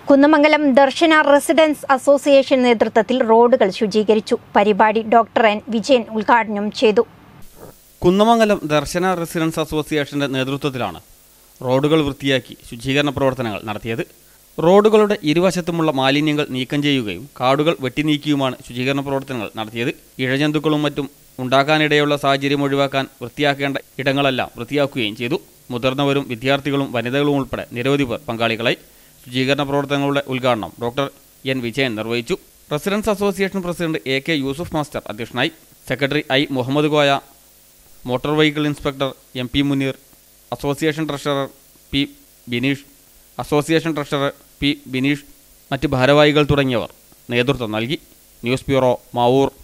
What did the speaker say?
കുന്നമംഗലം ദർശന residence association നേതൃത്വത്തിൽ റോഡുകൾ ശുചീകരിച്ചു പരിപാടി ഡോക്ടർ എൻ വിജയൻ ഉദ്ഘാടനം ചെയ്തു കുന്നമംഗലം ദർശന റെസിഡൻസ് അസോസിയേഷന്റെ നേതൃത്വത്തിലാണ് റോഡുകൾ വൃത്തിയാക്കി ശുചീകരണ പ്രവർത്തനങ്ങൾ നടത്തിയത് റോഡുകളുടെ ഇരുവശത്തുമുള്ള മാലിന്യങ്ങൾ നീക്കം ചെയ്യുകയും കാടുകൾ വെട്ടിനീക്കിയുമാണ് ശുചീകരണ പ്രവർത്തനങ്ങൾ നടത്തിയത് ഇഴജന്തുക്കളും മറ്റും ഉണ്ടാകാനിടയുള്ള സാഹചര്യം ഒഴിവാക്കാൻ വൃത്തിയാക്കേണ്ട ഇടങ്ങളെല്ലാം വൃത്തിയാക്കുകയും ചെയ്തു മുതിർന്നവരും വിദ്യാർത്ഥികളും വനിതകളും ഉൾപ്പെടെ നിരവധി പേർ പങ്കാളികളായി ശുചീകരണ പ്രവർത്തനങ്ങളുടെ ഉദ്ഘാടനം ഡോക്ടർ എൻ വിജയൻ നിർവഹിച്ചു residence association president A K Yusuf master അധ്യക്ഷനായി secretary I Muhammad Koya motor vehicle inspector M P Munir association treasurer P Bineesh association treasurer P Bineesh മറ്റ് ഭാരവാഹികൾ തുടങ്ങിയവർ നേതൃത്വം നൽകി ന്യൂസ് ബ്യൂറോ മാവൂർ